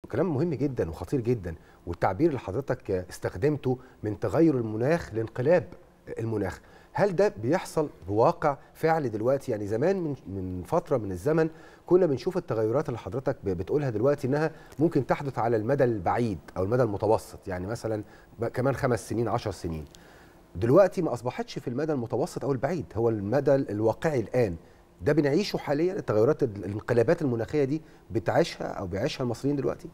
كلام مهم جدا وخطير جدا والتعبير اللي حضرتك استخدمته من تغير المناخ لانقلاب المناخ هل ده بيحصل بواقع فعلي دلوقتي يعني زمان من من فتره من الزمن كنا بنشوف التغيرات اللي حضرتك بتقولها دلوقتي انها ممكن تحدث على المدى البعيد او المدى المتوسط يعني مثلا كمان خمس سنين عشر سنين دلوقتي ما اصبحتش في المدى المتوسط او البعيد هو المدى الواقعي الان ده بنعيشه حاليا التغيرات الانقلابات المناخيه دي بتعيشها او بيعيشها المصريين دلوقتي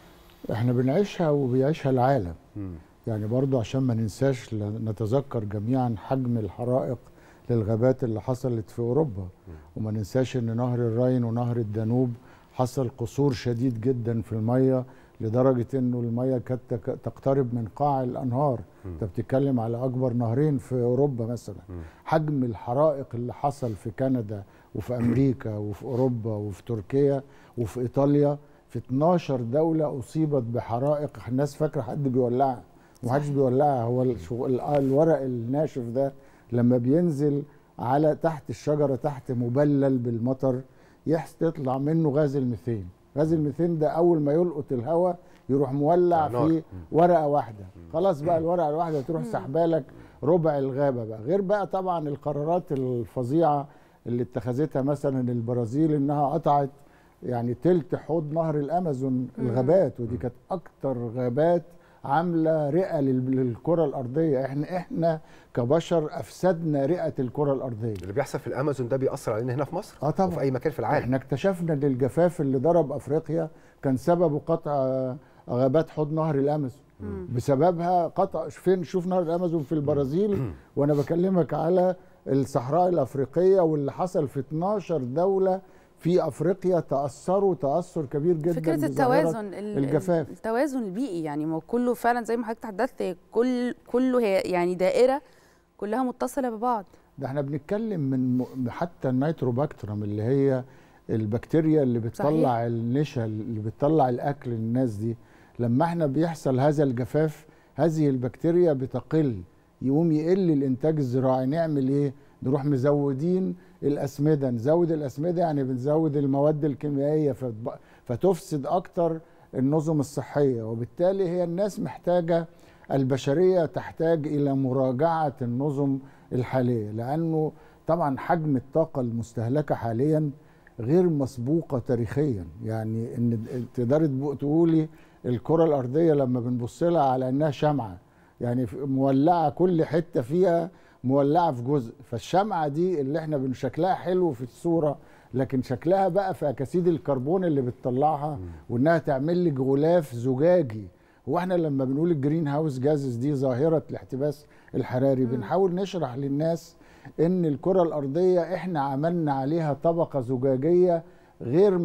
احنا بنعيشها وبيعيشها العالم م. يعني برضو عشان ما ننساش نتذكر جميعا حجم الحرائق للغابات اللي حصلت في اوروبا م. وما ننساش ان نهر الراين ونهر الدانوب حصل قصور شديد جدا في الميه لدرجه انه الميه كانت تقترب من قاع الانهار انت بتتكلم على اكبر نهرين في اوروبا مثلا م. حجم الحرائق اللي حصل في كندا وفي امريكا وفي اوروبا وفي تركيا وفي ايطاليا في 12 دوله اصيبت بحرائق الناس فاكره حد بيولعها ومحدش بيولعها هو الورق الناشف ده لما بينزل على تحت الشجره تحت مبلل بالمطر يطلع منه غاز الميثين غاز الميثين ده اول ما يلقط الهواء يروح مولع في ورقه واحده خلاص بقى الورقه الواحده تروح سحبالك ربع الغابه بقى غير بقى طبعا القرارات الفظيعه اللي اتخذتها مثلا البرازيل انها قطعت يعني تلت حوض نهر الامازون الغابات ودي كانت اكتر غابات عامله رئه للكره الارضيه احنا احنا كبشر افسدنا رئه الكره الارضيه اللي بيحصل في الامازون ده بيأثر علينا هنا في مصر اه طبعا وفي اي مكان في العالم احنا اكتشفنا ان الجفاف اللي ضرب افريقيا كان سببه قطع غابات حوض نهر الامازون بسببها قطع فين شوف نهر الامازون في البرازيل وانا بكلمك على الصحراء الافريقيه واللي حصل في 12 دوله في افريقيا تاثروا تاثر كبير جدا فكره التوازن الجفاف التوازن البيئي يعني ما كله فعلا زي ما حضرتك تحدثت كل كله هي يعني دائره كلها متصله ببعض ده احنا بنتكلم من حتى النيتروباكترم اللي هي البكتيريا اللي بتطلع صحيح. النشا اللي بتطلع الاكل للناس دي لما احنا بيحصل هذا الجفاف هذه البكتيريا بتقل يقوم يقل الانتاج الزراعي نعمل ايه نروح مزودين الاسمده نزود الاسمده يعني بنزود المواد الكيميائيه فتفسد اكتر النظم الصحيه وبالتالي هي الناس محتاجه البشريه تحتاج الى مراجعه النظم الحاليه لانه طبعا حجم الطاقه المستهلكه حاليا غير مسبوقه تاريخيا يعني ان تقدري تقولي الكره الارضيه لما بنبص لها على انها شمعه يعني مولعه كل حته فيها مولعه في جزء فالشمعه دي اللي احنا بن شكلها حلو في الصوره لكن شكلها بقى في اكاسيد الكربون اللي بتطلعها وانها تعمل لك غلاف زجاجي هو احنا لما بنقول الجرين هاوس جازز دي ظاهره الاحتباس الحراري بنحاول نشرح للناس ان الكره الارضيه احنا عملنا عليها طبقه زجاجيه غير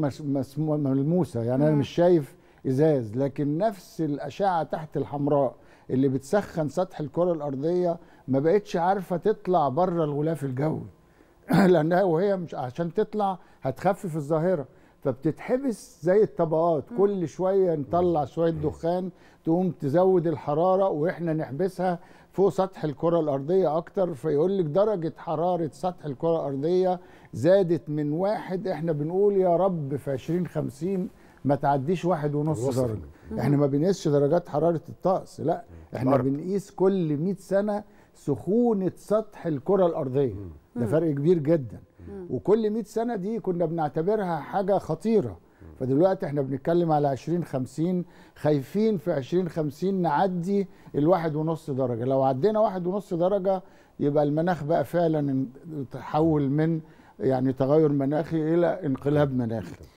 ملموسه يعني انا مش شايف ازاز لكن نفس الاشعه تحت الحمراء اللي بتسخن سطح الكره الارضيه ما بقتش عارفه تطلع بره الغلاف الجوي لانها وهي مش عشان تطلع هتخفف الظاهره فبتتحبس زي الطبقات كل شويه نطلع شويه دخان تقوم تزود الحراره واحنا نحبسها فوق سطح الكره الارضيه اكتر فيقول لك درجه حراره سطح الكره الارضيه زادت من واحد احنا بنقول يا رب في 2050 ما تعديش واحد ونص درجه احنا ما بنقيسش درجات حراره الطقس لا احنا بنقيس كل 100 سنه سخونه سطح الكره الارضيه ده فرق كبير جدا وكل 100 سنه دي كنا بنعتبرها حاجه خطيره فدلوقتي احنا بنتكلم على 2050 خايفين في 2050 نعدي الواحد ونص درجه لو عدينا واحد ونص درجه يبقى المناخ بقى فعلا تحول من يعني تغير مناخي الى انقلاب مناخي